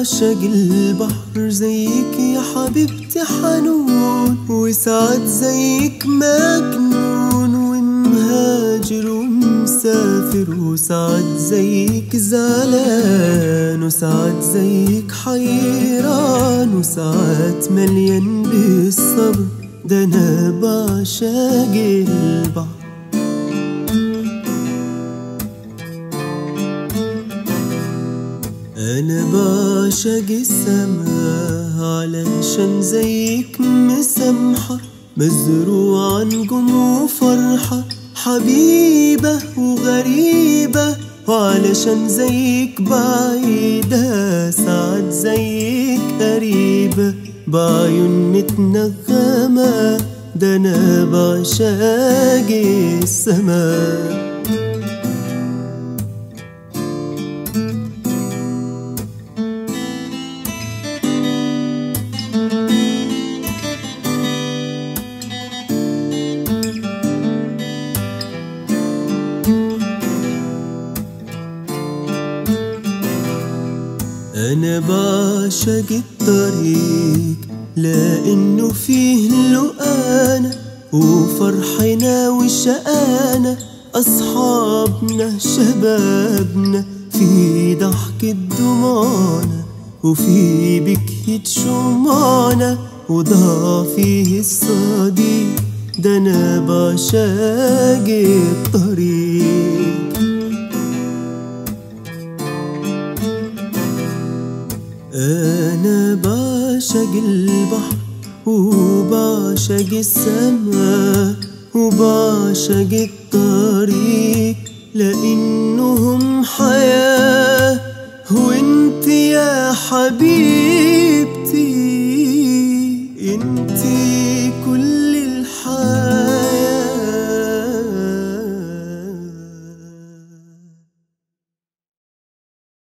بعشق البحر زيك يا حبيبتي حنون وسعد زيك مجنون ومهاجر ومسافر وسعد زيك زعلان وسعد زيك حيران وساعات مليان بالصبر ده انا بعشق البحر أنا بعشق السما علشان زيك مسامحة مزروعة نجوم وفرحة حبيبة وغريبة وعلشان زيك بعيدة ساعات زيك قريبة بعيون متنغمة ده أنا بعشق السما أنا بعشق الطريق لأنه فيه لقانا وفرحنا وشقانا أصحابنا شبابنا في ضحكة دموعنا وفي بكية شمعنا وضاع فيه الصديق ده أنا بعشق الطريق أنا بعشق البحر وبعشق السما وبعشق الطريق لأنهم حياة وانت يا حبيبتي انت